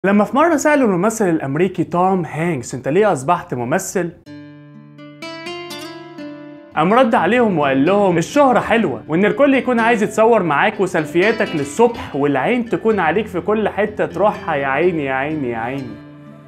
لما في مرة سألوا الممثل الأمريكي توم هانكس أنت ليه أصبحت ممثل؟ قام رد عليهم وقال لهم الشهرة حلوة وإن الكل يكون عايز يتصور معاك وسلفياتك للصبح والعين تكون عليك في كل حتة تروحها يا عيني يا عيني يا عيني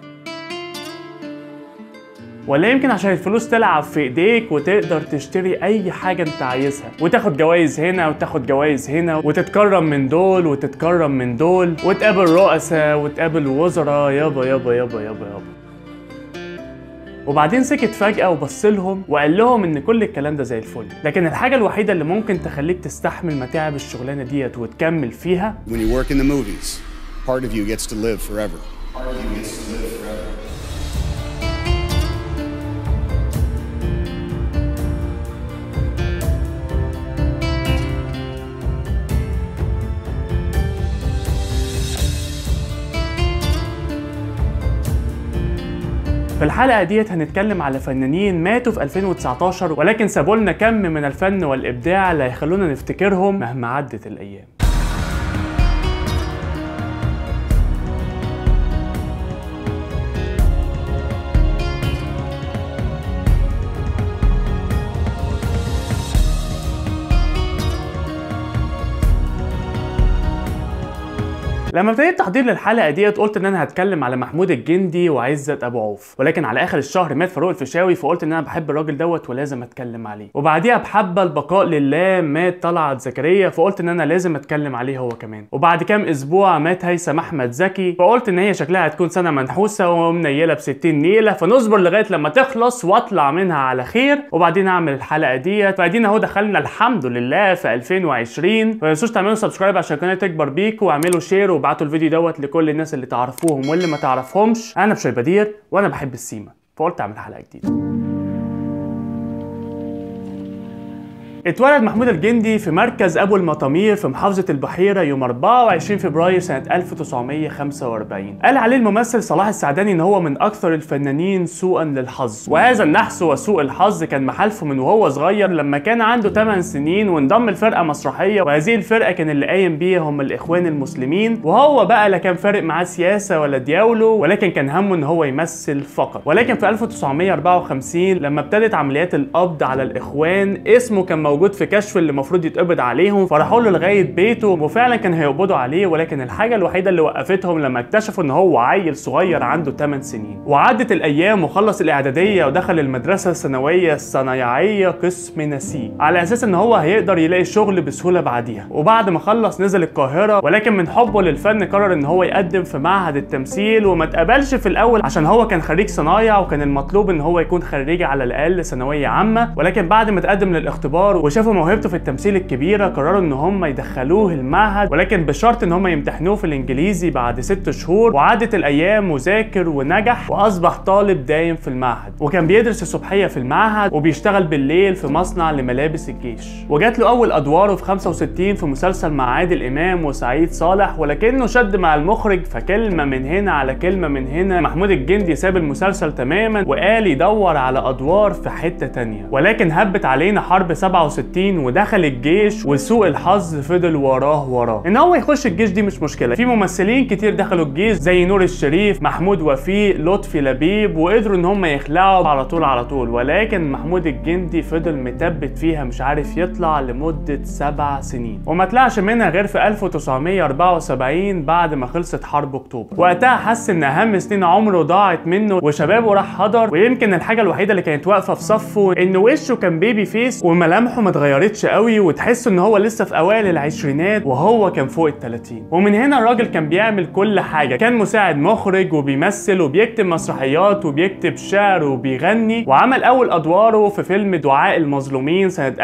ولا يمكن عشان الفلوس تلعب في ايديك وتقدر تشتري اي حاجة انت عايزها وتاخد جوائز هنا وتاخد جوائز هنا وتتكرم من دول وتتكرم من دول وتقابل رؤساء وتقابل وزراء يابا يابا يابا يابا يابا وبعدين سكت فجأة وبص لهم وقال لهم إن كل الكلام ده زي الفل، لكن الحاجة الوحيدة اللي ممكن تخليك تستحمل متاعب الشغلانة ديت وتكمل فيها When you work in the movies, part of you gets to live forever. Part of you gets to live forever. في الحلقة ديت هنتكلم على فنانين ماتوا في 2019 ولكن سابوا لنا كم من الفن والإبداع اللي هيخلونا نفتكرهم مهما عدت الأيام. لما ابتديت تحضير للحلقه ديت قلت ان انا هتكلم على محمود الجندي وعزت ابو عوف ولكن على اخر الشهر مات فاروق الفيشاوي فقلت ان انا بحب الراجل دوت ولازم اتكلم عليه وبعديها بحبه البقاء لله مات طلعت زكريا فقلت ان انا لازم اتكلم عليه هو كمان وبعد كام اسبوع مات هيثم احمد زكي فقلت ان هي شكلها هتكون سنه منحوسه ومنيله ب 60 نيله فنصبر لغايه لما تخلص واطلع منها على خير وبعدين اعمل الحلقه ديت فادينا اهو دخلنا الحمد لله في 2020 ما تنسوش تعملوا سبسكرايب عشان القناه تكبر بيكم واعملوا شير وابعتوا الفيديو دوت لكل الناس اللي تعرفوهم واللي ما تعرفهمش انا بشوي بدير وانا بحب السيما فقلت اعمل حلقه جديده اتولد محمود الجندي في مركز ابو المطامير في محافظه البحيره يوم 24 فبراير سنه 1945 قال عليه الممثل صلاح السعداني ان هو من اكثر الفنانين سوءا للحظ وهذا النحس وسوء الحظ كان محالفه من وهو صغير لما كان عنده 8 سنين وانضم لفرقه مسرحيه وهذه الفرقه كان اللي قايم بيها هم الاخوان المسلمين وهو بقى لا كان فارق معاه سياسه ولا دياوله ولكن كان همه ان هو يمثل فقط ولكن في 1954 لما ابتدت عمليات القبض على الاخوان اسمه كان موجود في كشف اللي المفروض يتقبض عليهم فراحوا له لغايه بيته وفعلا كان هيقبضوا عليه ولكن الحاجه الوحيده اللي وقفتهم لما اكتشفوا ان هو عيل صغير عنده 8 سنين وعدت الايام وخلص الاعداديه ودخل المدرسه الثانويه الصنايعيه قسم نسيج على اساس ان هو هيقدر يلاقي شغل بسهوله بعديها وبعد ما خلص نزل القاهره ولكن من حبه للفن قرر ان هو يقدم في معهد التمثيل وما اتقبلش في الاول عشان هو كان خريج صنايع وكان المطلوب ان هو يكون خريج على الاقل ثانويه عامه ولكن بعد ما تقدم للاختبار وشافوا موهبته في التمثيل الكبيره قرروا ان هم يدخلوه المعهد ولكن بشرط ان هم يمتحنوه في الانجليزي بعد ست شهور وعدت الايام وذاكر ونجح واصبح طالب دايم في المعهد وكان بيدرس الصبحيه في المعهد وبيشتغل بالليل في مصنع لملابس الجيش وجات له اول ادواره في 65 في مسلسل مع عادل امام وسعيد صالح ولكنه شد مع المخرج فكلمه من هنا على كلمه من هنا محمود الجندي ساب المسلسل تماما وقال يدور على ادوار في حته تانية ولكن هبت علينا حرب 67 ودخل الجيش وسوء الحظ فضل وراه وراه ان هو يخش الجيش دي مش مشكله في ممثلين كتير دخلوا الجيش زي نور الشريف محمود وفيق لطفي لبيب وقدروا ان هم يخلعوا على طول على طول ولكن محمود الجندي فضل متبت فيها مش عارف يطلع لمده سبع سنين وما طلعش منها غير في 1974 بعد ما خلصت حرب اكتوبر وقتها حس ان اهم سنين عمره ضاعت منه وشبابه راح حضر ويمكن الحاجه الوحيده اللي كانت واقفه في صفه ان وشه كان بيبي فيس وملامحه ما اتغيرتش قوي وتحس ان هو لسه في اوائل العشرينات وهو كان فوق ال 30 ومن هنا الراجل كان بيعمل كل حاجه كان مساعد مخرج وبيمثل وبيكتب مسرحيات وبيكتب شعر وبيغني وعمل اول ادواره في فيلم دعاء المظلومين سنه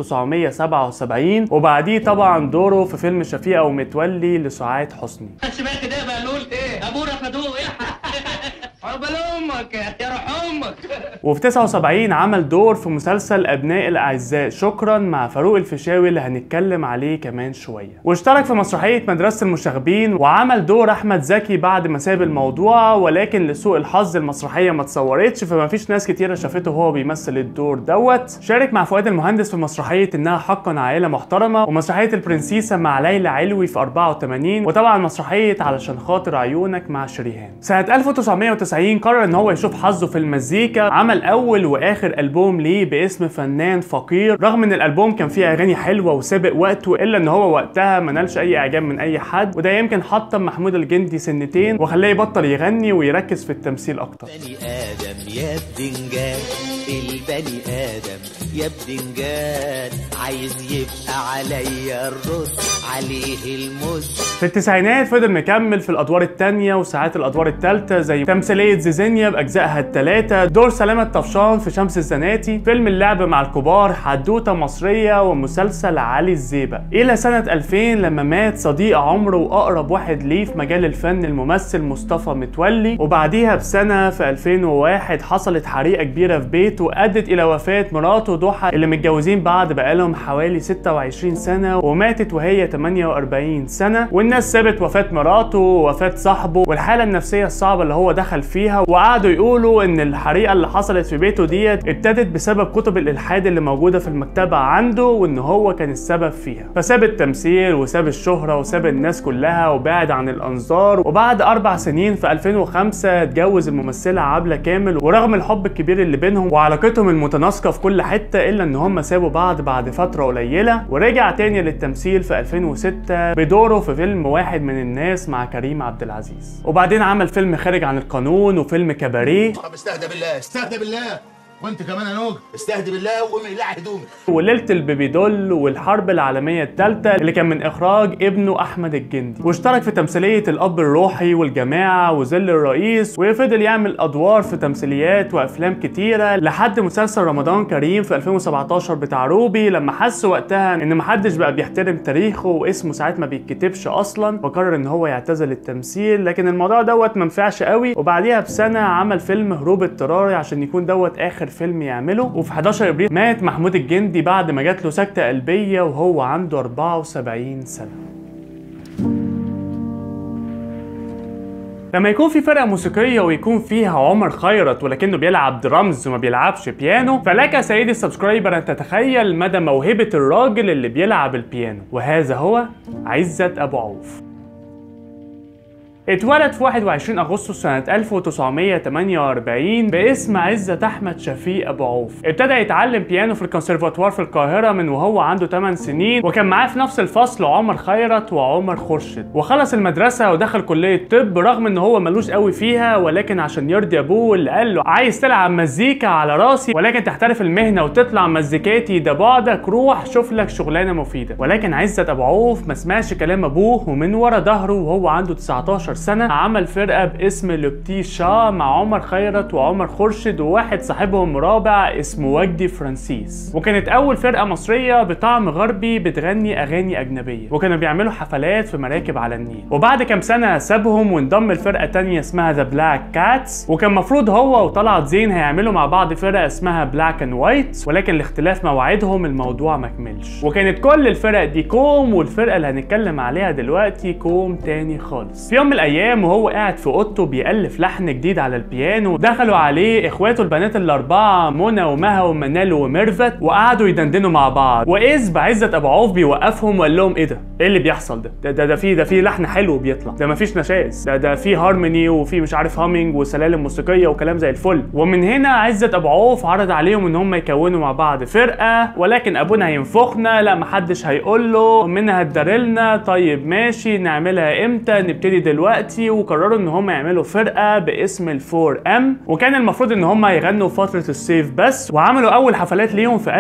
1977 وبعديه طبعا دوره في فيلم شفيقه ومتولي لسعاد حسني خدش بالك ده بقى لول ايه ابونا خدوه ايه عقبال امك يا روح امك وفي 79 عمل دور في مسلسل ابناء الاعزاء شكرا مع فاروق الفيشاوي اللي هنتكلم عليه كمان شويه واشترك في مسرحيه مدرسه المشاغبين وعمل دور احمد زكي بعد ما ساب الموضوع ولكن لسوء الحظ المسرحيه ما اتصورتش فما فيش ناس كتيره شافته وهو بيمثل الدور دوت شارك مع فؤاد المهندس في مسرحيه انها حقا عائله محترمه ومسرحيه البرنسيسه مع ليلى علوي في 84 وطبعا مسرحيه علشان خاطر عيونك مع شريهان سنه 1990 قرر ان هو يشوف حظه في المزيكا عمل اول واخر البوم ليه باسم فنان فقير رغم ان الالبوم كان فيه اغاني حلوه وسابق وقته الا ان هو وقتها ما نالش اي اعجاب من اي حد وده يمكن حطم محمود الجندي سنتين وخلاه يبطل يغني ويركز في التمثيل اكتر بني آدم يا بدنجان البني آدم يا بدنجان عايز يبقى عليا الرز عليه المز في التسعينات فضل مكمل في الادوار التانية وساعات الادوار التالتة زي تمثيلية زيزينيا باجزائها التلاتة دور سلامة طفشان في شمس الزناتي فيلم اللعب مع الكبار حدوتة مصرية ومسلسل علي الزيبق الى سنة 2000 لما مات صديق عمره واقرب واحد ليه في مجال الفن الممثل مصطفى متولي وبعديها بسنة في 2001 حصلت حريقة كبيرة في بيته ادت الى وفاة مراته ضحى اللي متجوزين بعض بقالهم حوالي 26 سنة وماتت وهي 48 سنة والناس سابت وفاة مراته ووفاة صاحبه والحالة النفسية الصعبة اللي هو دخل فيها وقعدوا يقولوا ان الحريقة اللي حصلت في بيته ديت ابتدت بسبب كتب الالحاد اللي موجودة في المكتبة عنده وان هو كان السبب فيها فساب التمثيل وساب الشهرة وساب الناس كلها وبعد عن الانظار وبعد اربع سنين في 2005 اتجوز الممثلة عبلة كامل ورغم الحب الكبير اللي بينهم وعلاقتهم المتناسقة في كل حتة الا ان هم سابوا بعض بعد فترة قليلة ورجع تاني للتمثيل في 2006 بدوره في فيلم واحد من الناس مع كريم عبد العزيز وبعدين عمل فيلم خارج عن القانون وفيلم كباريه طب استهدى بالله استهدى بالله وانت كمان يا نوج استهدي بالله وقومي اقلعي هدومك وليلة البيبي دول والحرب العالمية الثالثة اللي كان من إخراج ابنه أحمد الجندي واشترك في تمثيلية الأب الروحي والجماعة وظل الرئيس وفضل يعمل أدوار في تمثيليات وأفلام كتيرة لحد مسلسل رمضان كريم في 2017 بتاع روبي لما حس وقتها إن محدش بقى بيحترم تاريخه واسمه ساعات ما بيتكتبش أصلا وقرر إن هو يعتزل التمثيل لكن الموضوع دوت منفعش قوي وبعديها بسنة عمل فيلم هروب اضطراري عشان يكون دوت آخر فيلم يعمله وفي 11 ابريل مات محمود الجندي بعد ما جات له سكته قلبيه وهو عنده 74 سنه لما يكون في فرقة موسيقية ويكون فيها عمر خيرت ولكنه بيلعب درامز وما بيلعبش بيانو فلك سيدي السبسكرايبر أن تتخيل مدى موهبة الراجل اللي بيلعب البيانو وهذا هو عزت أبو عوف اتولد في 21 اغسطس سنة 1948 باسم عزت احمد شفيق ابو عوف ابتدى يتعلم بيانو في الكونسرفاتوار في القاهرة من وهو عنده 8 سنين وكان معاه في نفس الفصل عمر خيرت وعمر خرشد وخلص المدرسة ودخل كلية طب رغم ان هو ملوش قوي فيها ولكن عشان يرضي ابوه اللي قال له عايز تلعب مزيكا على راسي ولكن تحترف المهنة وتطلع مزيكاتي ده بعدك روح شوف لك شغلانة مفيدة ولكن عزت ابو عوف ما سمعش كلام ابوه ومن ورا ظهره وهو عنده 19 سنة عمل فرقة باسم لوبتي شا مع عمر خيرت وعمر خرشد وواحد صاحبهم رابع اسمه وجدي فرانسيس وكانت أول فرقة مصرية بطعم غربي بتغني أغاني أجنبية وكانوا بيعملوا حفلات في مراكب على النيل وبعد كام سنة سابهم وانضم لفرقة تانية اسمها ذا بلاك كاتس وكان مفروض هو وطلعت زين هيعملوا مع بعض فرقة اسمها بلاك اند وايت ولكن لاختلاف مواعيدهم الموضوع ما كملش وكانت كل الفرق دي كوم والفرقة اللي هنتكلم عليها دلوقتي كوم تاني خالص في يوم من الأيام وهو قاعد في اوضته بيألف لحن جديد على البيانو دخلوا عليه اخواته البنات الاربعه منى ومها ومنال وميرفت وقعدوا يدندنوا مع بعض واذ بعزت ابو عوف بيوقفهم وقال لهم ايه ده ايه اللي بيحصل ده ده ده, ده في ده في لحن حلو بيطلع ده مفيش نشاز ده ده في هارموني وفي مش عارف هامينج وسلالم موسيقيه وكلام زي الفل ومن هنا عزت ابو عوف عرض عليهم ان هم يكونوا مع بعض فرقه ولكن ابونا هينفخنا لا محدش هيقول له منها هتدارلنا طيب ماشي نعملها امتى نبتدي دلوقتي وقرروا ان هم يعملوا فرقه باسم الفور ام وكان المفروض ان هم يغنوا فتره الصيف بس وعملوا اول حفلات ليهم في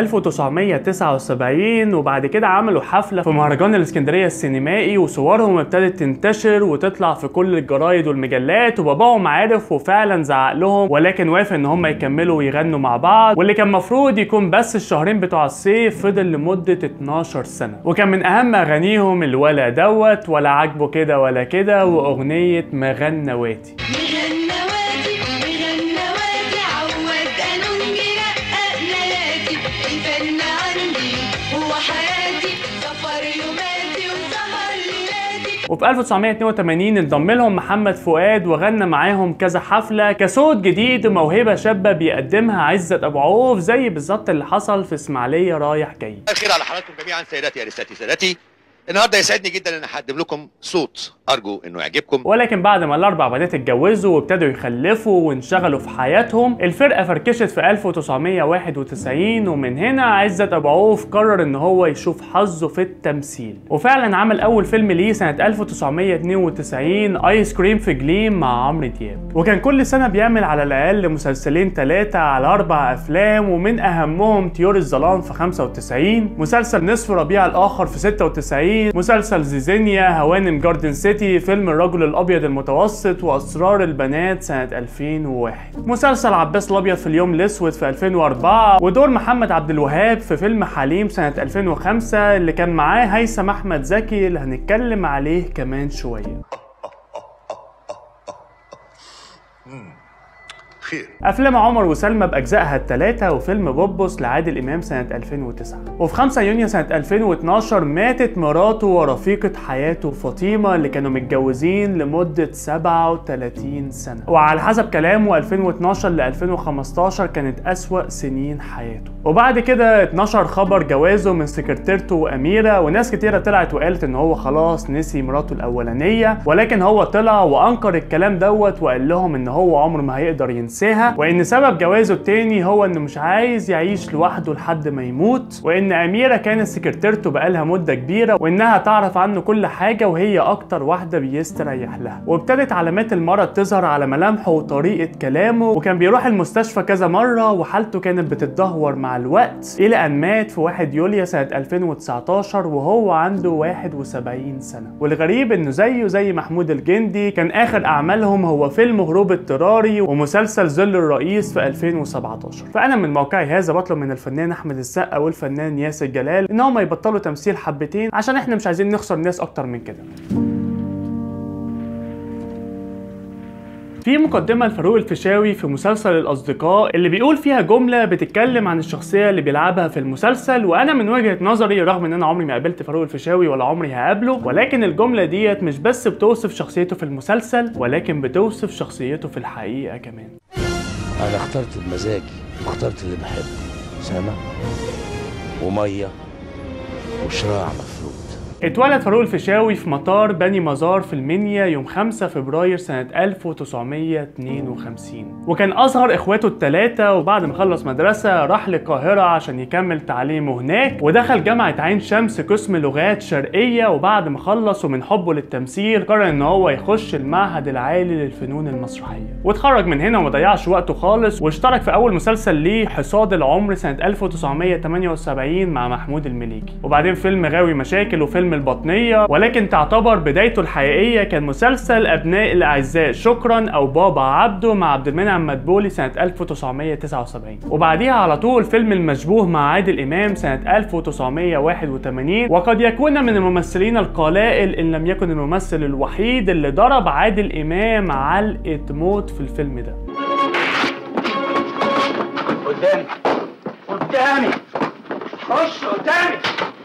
1979 وبعد كده عملوا حفله في مهرجان الاسكندريه السينمائي وصورهم ابتدت تنتشر وتطلع في كل الجرايد والمجلات وباباهم عارف وفعلا زعق لهم ولكن وافق ان هم يكملوا ويغنوا مع بعض واللي كان مفروض يكون بس الشهرين بتوع الصيف فضل لمده 12 سنه وكان من اهم اغانيهم الولا دوت ولا عاجبه كده ولا كده واغنيه مغنواتي مغنواتي وفي 1982 انضم لهم محمد فؤاد وغنى معاهم كذا حفله كصوت جديد وموهبه شابه بيقدمها عزت ابو عوف زي بالظبط اللي حصل في اسماعيليه رايح جاي الخير على حضراتكم جميعا سيداتي انساتي سادتي النهارده يسعدني جدا ان اقدم لكم صوت ارجو انه يعجبكم ولكن بعد ما الاربع بنات اتجوزوا وابتدوا يخلفوا وانشغلوا في حياتهم الفرقه فركشت في 1991 ومن هنا عزت ابو عوف قرر ان هو يشوف حظه في التمثيل وفعلا عمل اول فيلم ليه سنه 1992 ايس كريم في جليم مع عمرو دياب وكان كل سنه بيعمل على الاقل مسلسلين ثلاثه على اربع افلام ومن اهمهم طيور الظلام في 95 مسلسل نصف ربيع الاخر في 96 مسلسل زيزينيا هوانم جاردن سيتي فيلم الرجل الابيض المتوسط واسرار البنات سنه 2001 مسلسل عباس الابيض في اليوم الاسود في 2004 ودور محمد عبد الوهاب في فيلم حليم سنه 2005 اللي كان معاه هيثم احمد زكي اللي هنتكلم عليه كمان شويه خير افلام عمر وسلمى باجزائها الثلاثه وفيلم بوبوس لعادل امام سنه 2009 وفي 5 يونيو سنه 2012 ماتت مراته ورفيقه حياته فاطمه اللي كانوا متجوزين لمده 37 سنه وعلى حسب كلامه 2012 ل 2015 كانت اسوا سنين حياته وبعد كده اتنشر خبر جوازه من سكرتيرته واميره وناس كتيره طلعت وقالت ان هو خلاص نسي مراته الاولانيه ولكن هو طلع وانكر الكلام دوت وقال لهم ان هو عمره ما هيقدر ينساها وان سبب جوازه التاني هو انه مش عايز يعيش لوحده لحد ما يموت وان اميره كانت سكرتيرته بقالها مده كبيره وانها تعرف عنه كل حاجه وهي اكتر واحده بيستريح لها وابتدت علامات المرض تظهر على ملامحه وطريقه كلامه وكان بيروح المستشفى كذا مره وحالته كانت بتتدهور مع الوقت الى ان مات في 1 يوليو سنه 2019 وهو عنده 71 سنه والغريب انه زيه زي محمود الجندي كان اخر اعمالهم هو فيلم هروب اضطراري ومسلسل ظل الرئيس في 2017 فانا من موقعي هذا بطلب من الفنان احمد السقا والفنان ياسر جلال ان هم يبطلوا تمثيل حبتين عشان احنا مش عايزين نخسر ناس اكتر من كده في مقدمة لفاروق الفيشاوي في مسلسل الأصدقاء اللي بيقول فيها جملة بتتكلم عن الشخصية اللي بيلعبها في المسلسل وأنا من وجهة نظري رغم إن أنا عمري ما قابلت فاروق الفيشاوي ولا عمري هقابله ولكن الجملة ديت مش بس بتوصف شخصيته في المسلسل ولكن بتوصف شخصيته في الحقيقة كمان انا اخترت بمزاجي واخترت اللي بحبه سامع وميه وشراع مفروض اتولد فاروق الفيشاوي في مطار بني مزار في المنيا يوم 5 فبراير سنة 1952 وكان أصغر إخواته الثلاثة وبعد ما خلص مدرسة راح للقاهرة عشان يكمل تعليمه هناك ودخل جامعة عين شمس قسم لغات شرقية وبعد ما خلص ومن حبه للتمثيل قرر إن هو يخش المعهد العالي للفنون المسرحية واتخرج من هنا وما ضيعش وقته خالص واشترك في أول مسلسل ليه حصاد العمر سنة 1978 مع محمود المليكي وبعدين فيلم غاوي مشاكل وفيلم البطنية ولكن تعتبر بدايته الحقيقية كان مسلسل أبناء الأعزاء شكرا أو بابا عبده مع عبد المنعم مدبولي سنة 1979 وبعديها على طول فيلم المشبوه مع عادل إمام سنة 1981 وقد يكون من الممثلين القلائل إن لم يكن الممثل الوحيد اللي ضرب عادل إمام علقة موت في الفيلم ده قدامي قدامي خش قدامي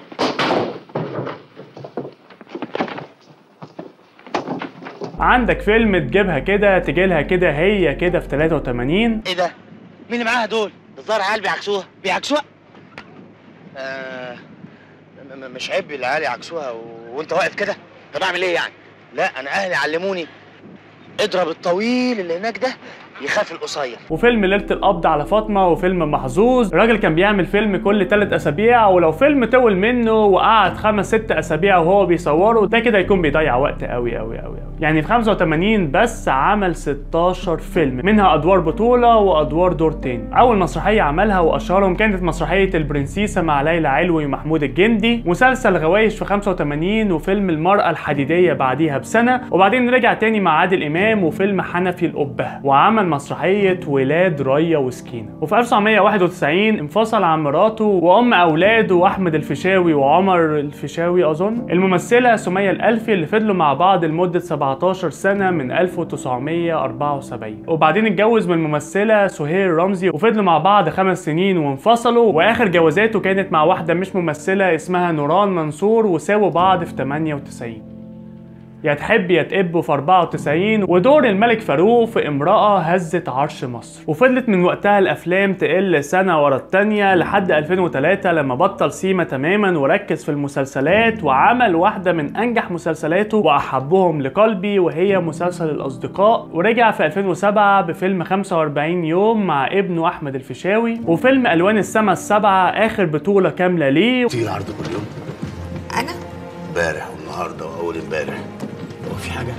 عندك فيلم تجيبها كده تجيلها كده هي كده في 83 ايه ده؟ مين اللي معاها دول؟ الظاهر عيال بيعكسوها بيعكسوها؟ آه م- م- مش عيب العيال يعكسوها و... وانت واقف كده؟ طب اعمل ايه يعني؟ لا انا اهلي علموني اضرب الطويل اللي هناك ده يخاف القصير وفيلم ليلة القبض على فاطمة وفيلم محظوظ الراجل كان بيعمل فيلم كل ثلاث أسابيع ولو فيلم طول منه وقعد خمس ست أسابيع وهو بيصوره ده كده يكون بيضيع وقت قوي قوي قوي قوي يعني في 85 بس عمل 16 فيلم منها أدوار بطولة وأدوار دور تاني أول مسرحية عملها وأشهرهم كانت مسرحية البرنسيسة مع ليلى علوي ومحمود الجندي مسلسل غوايش في 85 وفيلم المرأة الحديدية بعديها بسنة وبعدين رجع تاني مع عادل إمام وفيلم حنفي الأبهة وعمل مسرحية ولاد ريا وسكينة وفي 1991 انفصل عن مراته وأم أولاده وأحمد الفيشاوي وعمر الفيشاوي أظن الممثلة سمية الألفي اللي فضلوا مع بعض لمدة 17 سنة من 1974 وبعدين اتجوز من الممثلة سهير رمزي وفضلوا مع بعض خمس سنين وانفصلوا وآخر جوازاته كانت مع واحدة مش ممثلة اسمها نوران منصور وسابوا بعض في 98 يا تحب يا تقب في 94 ودور الملك فاروق في امرأة هزت عرش مصر وفضلت من وقتها الافلام تقل سنة ورا التانية لحد 2003 لما بطل سيما تماما وركز في المسلسلات وعمل واحدة من انجح مسلسلاته واحبهم لقلبي وهي مسلسل الاصدقاء ورجع في 2007 بفيلم 45 يوم مع ابنه احمد الفيشاوي وفيلم الوان السما السبعة اخر بطولة كاملة ليه تيجي العرض كل يوم انا امبارح والنهارده واول امبارح هو في حاجه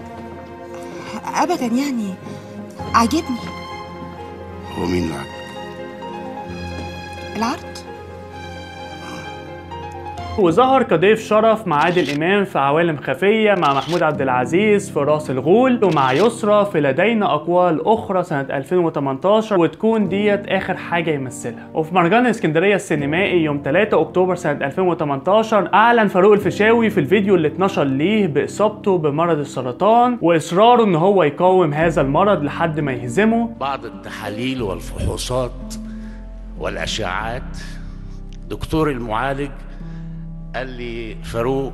ابدا يعني عجبني هو مين اللي عجبك العرض وظهر كضيف شرف مع عادل امام في عوالم خفيه مع محمود عبد العزيز في راس الغول ومع يسرا في لدينا اقوال اخرى سنه 2018 وتكون ديت اخر حاجه يمثلها وفي مهرجان الاسكندريه السينمائي يوم 3 اكتوبر سنه 2018 اعلن فاروق الفيشاوي في الفيديو اللي اتنشر ليه باصابته بمرض السرطان واصراره ان هو يقاوم هذا المرض لحد ما يهزمه بعض التحاليل والفحوصات والأشعاعات دكتور المعالج قال لي فاروق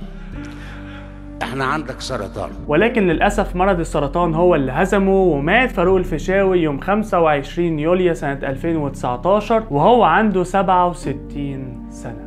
احنا عندك سرطان ولكن للأسف مرض السرطان هو اللي هزمه ومات فاروق الفيشاوي يوم 25 يوليو سنة 2019 وهو عنده 67 سنة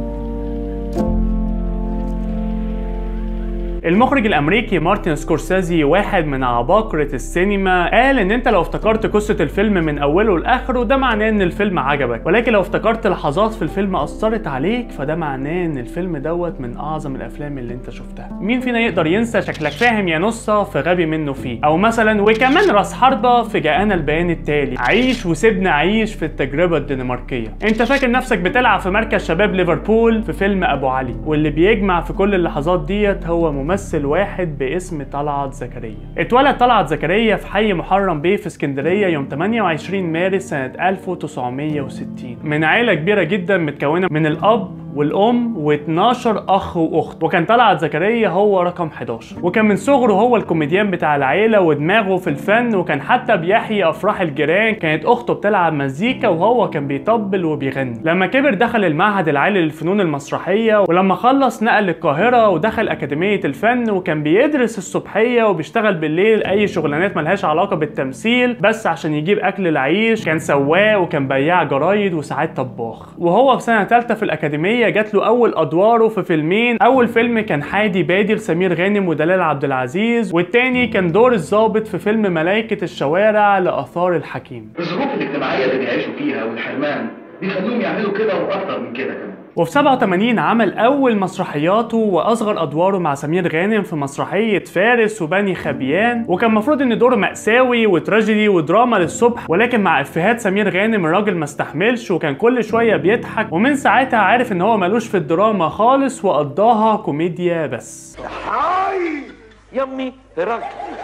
المخرج الامريكي مارتن سكورسيزي واحد من عباقرة السينما قال ان انت لو افتكرت قصة الفيلم من اوله لاخره ده معناه ان الفيلم عجبك ولكن لو افتكرت لحظات في الفيلم اثرت عليك فده معناه ان الفيلم دوت من اعظم الافلام اللي انت شفتها مين فينا يقدر ينسى شكلك فاهم يا نصة في غبي منه فيه او مثلا وكمان راس حربة في جاءنا البيان التالي عيش وسيبنا عيش في التجربة الدنماركية انت فاكر نفسك بتلعب في مركز شباب ليفربول في فيلم ابو علي واللي بيجمع في كل اللحظات ديت هو ممثل واحد باسم طلعت زكريا اتولد طلعت زكريا في حي محرم بيه في اسكندرية يوم 28 مارس سنة 1960 من عيلة كبيرة جدا متكونة من الأب والام و12 اخ واخت وكان طلعت زكريا هو رقم 11 وكان من صغره هو الكوميديان بتاع العيله ودماغه في الفن وكان حتى بيحيي افراح الجيران كانت اخته بتلعب مزيكا وهو كان بيطبل وبيغني لما كبر دخل المعهد العالي للفنون المسرحيه ولما خلص نقل القاهره ودخل اكاديميه الفن وكان بيدرس الصبحيه وبيشتغل بالليل اي شغلانات ملهاش علاقه بالتمثيل بس عشان يجيب اكل العيش كان سواق وكان بياع جرايد وساعات طباخ وهو في سنه ثالثه في الاكاديميه جات له اول ادواره في فيلمين اول فيلم كان حادي بادي لسمير غانم ودلال عبد العزيز والتاني كان دور الضابط في فيلم ملائكه الشوارع لاثار الحكيم الظروف الاجتماعية اللي بيعيشوا فيها والحرمان بيخلوهم يعملوا كده وأكتر من كده كمان وفي 87 عمل أول مسرحياته وأصغر أدواره مع سمير غانم في مسرحية فارس وبني خبيان وكان المفروض إن دوره مأساوي وتراجيدي ودراما للصبح ولكن مع إفيهات سمير غانم الراجل ما استحملش وكان كل شوية بيضحك ومن ساعتها عارف إن هو ملوش في الدراما خالص وقضاها كوميديا بس حي يمي راجل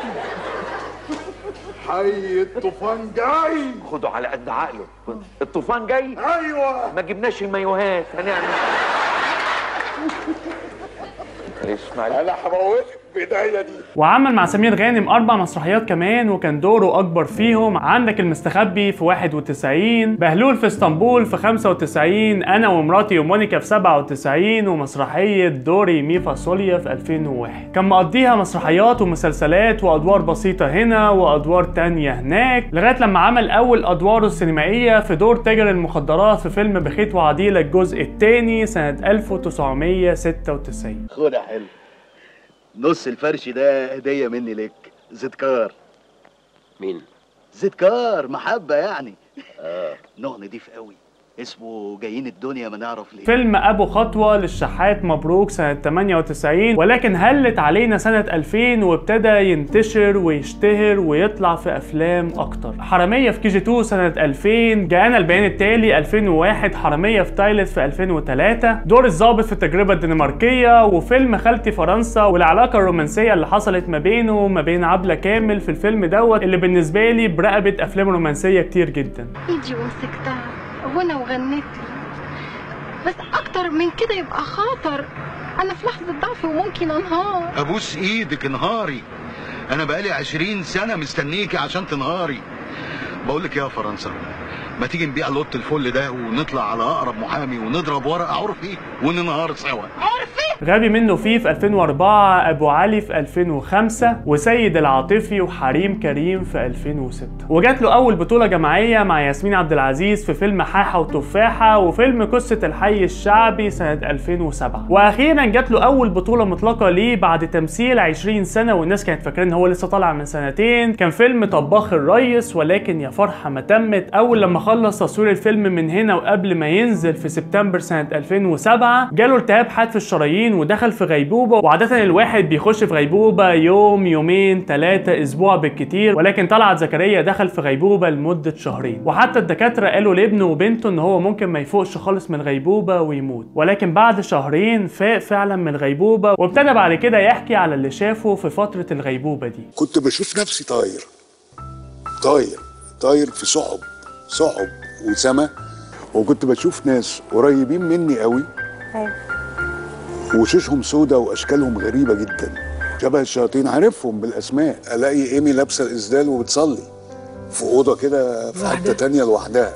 حي الطوفان جاي خده على قد عقله الطوفان جاي ايوه ما جبناش المايوهات هنعمل اسمع انا هموتك بايديا دي وعمل مع سمير غانم أربع مسرحيات كمان وكان دوره أكبر فيهم عندك المستخبي في 91 بهلول في اسطنبول في 95 أنا ومراتي ومونيكا في 97 ومسرحية دوري مي فاصوليا في 2001 كان مقضيها مسرحيات ومسلسلات وأدوار بسيطة هنا وأدوار تانية هناك لغاية لما عمل أول أدواره السينمائية في دور تاجر المخدرات في فيلم بخيت وعديلة الجزء الثاني سنة 1996 خد يا حلو نص الفرش ده هدية مني لك زدكار مين؟ زدكار محبة يعني اه نوع نضيف قوي اسمه جايين الدنيا ما نعرف ليه فيلم ابو خطوه للشحات مبروك سنه 98 ولكن هلت علينا سنه 2000 وابتدى ينتشر ويشتهر ويطلع في افلام اكتر حراميه في كي جي 2 سنه 2000 جاءنا البيان التالي 2001 حراميه في تايلت في 2003 دور الضابط في التجربه الدنماركيه وفيلم خالتي فرنسا والعلاقه الرومانسيه اللي حصلت ما بينه وما بين عبله كامل في الفيلم دوت اللي بالنسبه لي برقبه افلام رومانسيه كتير جدا ايدي ومسكتها هنا وغنيت لي بس اكتر من كده يبقى خطر انا في لحظه ضعف وممكن انهار ابوس ايدك انهاري انا بقالي عشرين سنة مستنيكي عشان تنهاري بقول لك يا فرنسا ما تيجي نبيع لوت الفل ده ونطلع على اقرب محامي ونضرب ورقة عرفي وننهار سوا عرفي غبي منه فيه في 2004 ابو علي في 2005 وسيد العاطفي وحريم كريم في 2006 وجات له اول بطوله جماعيه مع ياسمين عبد العزيز في فيلم حاحه وتفاحه وفيلم قصه الحي الشعبي سنه 2007 واخيرا جات له اول بطوله مطلقه ليه بعد تمثيل 20 سنه والناس كانت فاكرين ان هو لسه طالع من سنتين كان فيلم طباخ الريس ولكن يا فرحه ما تمت اول لما خلص تصوير الفيلم من هنا وقبل ما ينزل في سبتمبر سنه 2007 جاله التهاب حاد في الشرايين ودخل في غيبوبه وعاده الواحد بيخش في غيبوبه يوم يومين ثلاثه اسبوع بالكتير ولكن طلعت زكريا دخل في غيبوبه لمده شهرين وحتى الدكاتره قالوا لابنه وبنته ان هو ممكن ما يفوقش خالص من الغيبوبه ويموت ولكن بعد شهرين فاق فعلا من الغيبوبه وابتدى بعد كده يحكي على اللي شافه في فتره الغيبوبه دي كنت بشوف نفسي طاير طاير طاير في سحب سحب وسما وكنت بشوف ناس قريبين مني قوي وشوشهم سودة واشكالهم غريبه جدا شبه الشياطين عارفهم بالاسماء الاقي ايمي لابسه الاسدال وبتصلي في اوضه كده في حته تانية لوحدها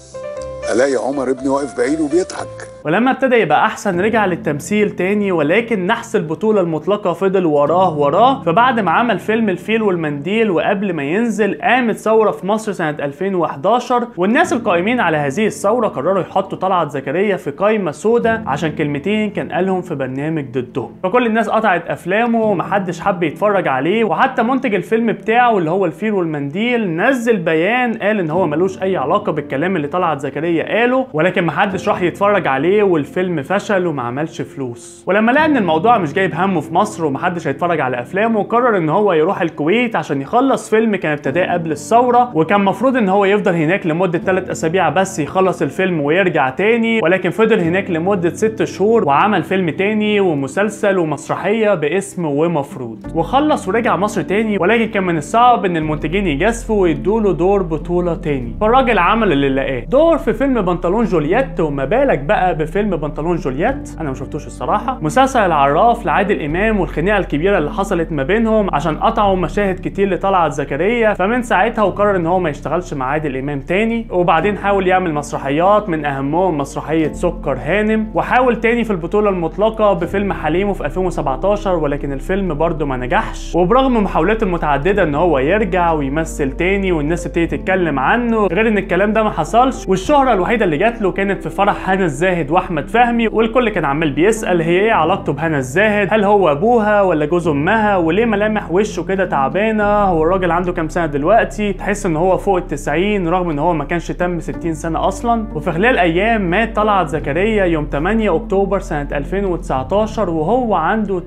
الاقي عمر ابني واقف بعيد وبيضحك ولما ابتدى يبقى احسن رجع للتمثيل تاني ولكن نحس البطولة المطلقة فضل وراه وراه فبعد ما عمل فيلم الفيل والمنديل وقبل ما ينزل قامت ثورة في مصر سنة 2011 والناس القائمين على هذه الثورة قرروا يحطوا طلعت زكريا في قايمة سوداء عشان كلمتين كان قالهم في برنامج ضدهم فكل الناس قطعت افلامه ومحدش حب يتفرج عليه وحتى منتج الفيلم بتاعه اللي هو الفيل والمنديل نزل بيان قال ان هو ملوش اي علاقة بالكلام اللي طلعت زكريا قاله ولكن محدش راح يتفرج عليه والفيلم فشل وما عملش فلوس ولما لقى ان الموضوع مش جايب همه في مصر ومحدش هيتفرج على افلامه قرر ان هو يروح الكويت عشان يخلص فيلم كان ابتداه قبل الثوره وكان مفروض ان هو يفضل هناك لمده 3 اسابيع بس يخلص الفيلم ويرجع تاني ولكن فضل هناك لمده 6 شهور وعمل فيلم تاني ومسلسل ومسرحيه باسم ومفروض وخلص ورجع مصر تاني ولكن كان من الصعب ان المنتجين يجازفوا ويدوله دور بطوله تاني فالراجل عمل اللي لقاه دور في فيلم بنطلون جولييت وما بالك بقى بفيلم بنطلون جولييت انا ما شفتوش الصراحه مسلسل العراف لعادل امام والخناقه الكبيره اللي حصلت ما بينهم عشان قطعوا مشاهد كتير لطلعت زكريا فمن ساعتها وقرر ان هو ما يشتغلش مع عادل امام تاني وبعدين حاول يعمل مسرحيات من اهمهم مسرحيه سكر هانم وحاول تاني في البطوله المطلقه بفيلم حليمه في 2017 ولكن الفيلم برضه ما نجحش وبرغم محاولاته المتعدده ان هو يرجع ويمثل تاني والناس تبتدي تتكلم عنه غير ان الكلام ده ما حصلش والشهره الوحيده اللي جات له كانت في فرح هنا الزاهد واحمد فهمي والكل كان عمال بيسال هي ايه علاقته بهنا الزاهد هل هو ابوها ولا جوز امها وليه ملامح وشه كده تعبانه هو الراجل عنده كام سنه دلوقتي تحس ان هو فوق ال 90 رغم ان هو ما كانش تم 60 سنه اصلا وفي خلال ايام مات طلعت زكريا يوم 8 اكتوبر سنه 2019 وهو عنده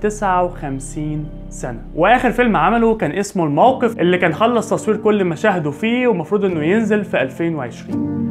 59 سنة واخر فيلم عمله كان اسمه الموقف اللي كان خلص تصوير كل مشاهده فيه ومفروض انه ينزل في 2020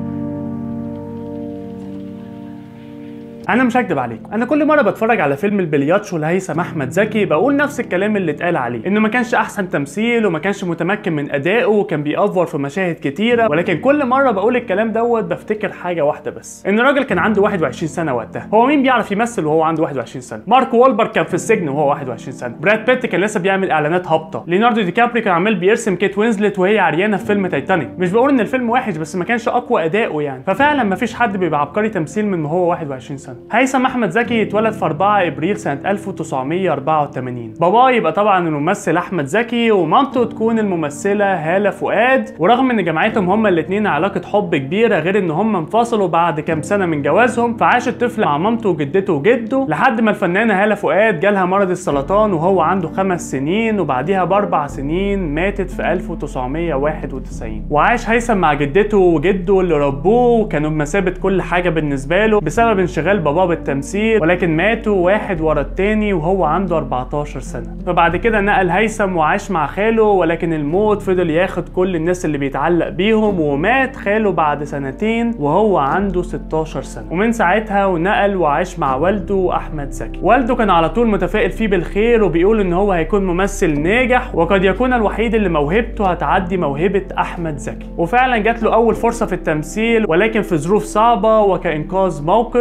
انا مش هكدب عليكم انا كل مره بتفرج على فيلم البلياتشو لهيثم احمد زكي بقول نفس الكلام اللي اتقال عليه انه ما كانش احسن تمثيل وما كانش متمكن من ادائه وكان بيأفور في مشاهد كتيره ولكن كل مره بقول الكلام دوت بفتكر حاجه واحده بس ان الراجل كان عنده 21 سنه وقتها هو مين بيعرف يمثل وهو عنده 21 سنه مارك وولبر كان في السجن وهو 21 سنه براد بيت كان لسه بيعمل اعلانات هابطه ليوناردو دي كابري كان عمال بيرسم كيت وينزلت وهي عريانه في فيلم تايتانيك مش بقول ان الفيلم وحش بس ما كانش اقوى اداؤه يعني ففعلا ما فيش حد بيبقى عبقري تمثيل من ما هو 21 سنه هيثم احمد زكي اتولد في 4 ابريل سنه 1984 باباه يبقى طبعا الممثل احمد زكي ومامته تكون الممثله هاله فؤاد ورغم ان جمعتهم هما الاثنين علاقه حب كبيره غير ان هما انفصلوا بعد كام سنه من جوازهم فعاش الطفل مع مامته وجدته وجده لحد ما الفنانه هاله فؤاد جالها مرض السرطان وهو عنده خمس سنين وبعديها باربع سنين ماتت في 1991 وعاش هيثم مع جدته وجده اللي ربوه وكانوا بمثابه كل حاجه بالنسبه له بسبب انشغال باباه بالتمثيل ولكن ماتوا واحد ورا التاني وهو عنده 14 سنه فبعد كده نقل هيثم وعاش مع خاله ولكن الموت فضل ياخد كل الناس اللي بيتعلق بيهم ومات خاله بعد سنتين وهو عنده 16 سنه ومن ساعتها ونقل وعاش مع والده احمد زكي والده كان على طول متفائل فيه بالخير وبيقول ان هو هيكون ممثل ناجح وقد يكون الوحيد اللي موهبته هتعدي موهبه احمد زكي وفعلا جات له اول فرصه في التمثيل ولكن في ظروف صعبه وكانقاذ موقف عشان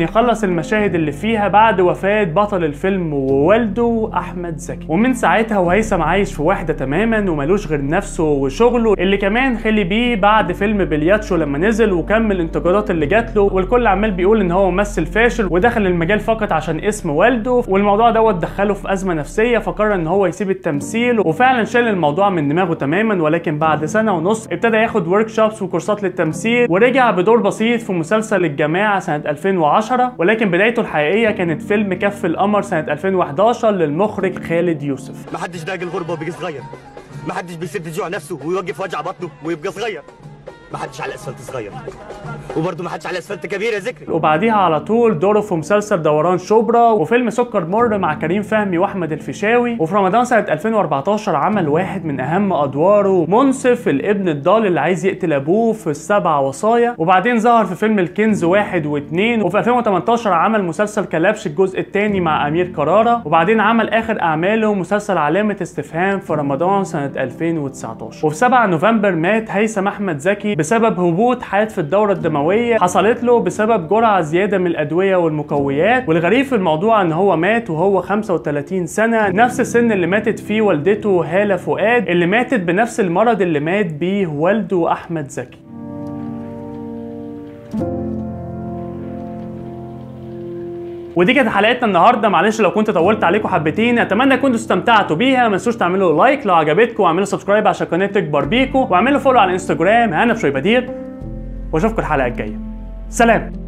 يخلص المشاهد اللي فيها بعد وفاة بطل الفيلم ووالده أحمد زكي ومن ساعتها وهيثم عايش في وحدة تماما وملوش غير نفسه وشغله اللي كمان خلي بيه بعد فيلم بلياتشو لما نزل وكمل الانتقادات اللي جات له والكل عمال بيقول ان هو ممثل فاشل ودخل المجال فقط عشان اسم والده والموضوع دوت دخله في ازمه نفسيه فقرر ان هو يسيب التمثيل وفعلا شال الموضوع من دماغه تماما ولكن بعد سنه ونص ابتدى ياخد ورك شوبس وكورسات للتمثيل ورجع بدور بسيط في مسلسل الجماعه سنه 2010 ولكن بدايته الحقيقيه كانت فيلم كف القمر سنه 2011 للمخرج خالد يوسف محدش داق الغربة وبيجي صغير محدش بيسد جوع نفسه ويوقف وجع بطنه ويبقى صغير محدش على الاسفلت صغير وبرضه محدش على الاسفلت كبير يا ذكري وبعديها على طول دوره في مسلسل دوران شبرا وفيلم سكر مر مع كريم فهمي واحمد الفيشاوي وفي رمضان سنه 2014 عمل واحد من اهم ادواره منصف الابن الضال اللي عايز يقتل ابوه في السبع وصايا وبعدين ظهر في فيلم الكنز واحد واثنين وفي 2018 عمل مسلسل كلبش الجزء الثاني مع امير كرارة وبعدين عمل اخر اعماله مسلسل علامه استفهام في رمضان سنه 2019 وفي 7 نوفمبر مات هيثم احمد زكي بسبب هبوط حاد في الدوره الدمويه حصلت له بسبب جرعه زياده من الادويه والمقويات والغريب في الموضوع ان هو مات وهو 35 سنه نفس السن اللي ماتت فيه والدته هاله فؤاد اللي ماتت بنفس المرض اللي مات بيه والده احمد زكي ودي كانت حلقتنا النهارده معلش لو كنت طولت عليكم حبتين اتمنى كنتوا استمتعتوا بيها ما تنسوش تعملوا لايك لو عجبتكم واعملوا سبسكرايب عشان القناه تكبر بيكم واعملوا فولو على الانستجرام انا بشوي بدير واشوفكم الحلقه الجايه سلام